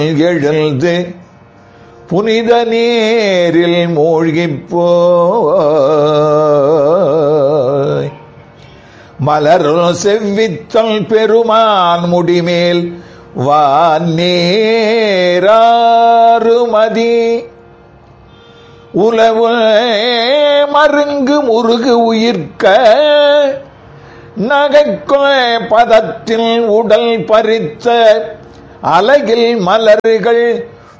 எழுந்து புனித நீரில் மூழ்கிப் போய் மலருள் செவ்வித்தல் பெருமான் முடிமேல் வாநேராறுமதி உலவு மருங்கு முருகு உயிர்க்க நகைக்குலை பதத்தில் உடல் பறித்த அலகில் மலர்கள்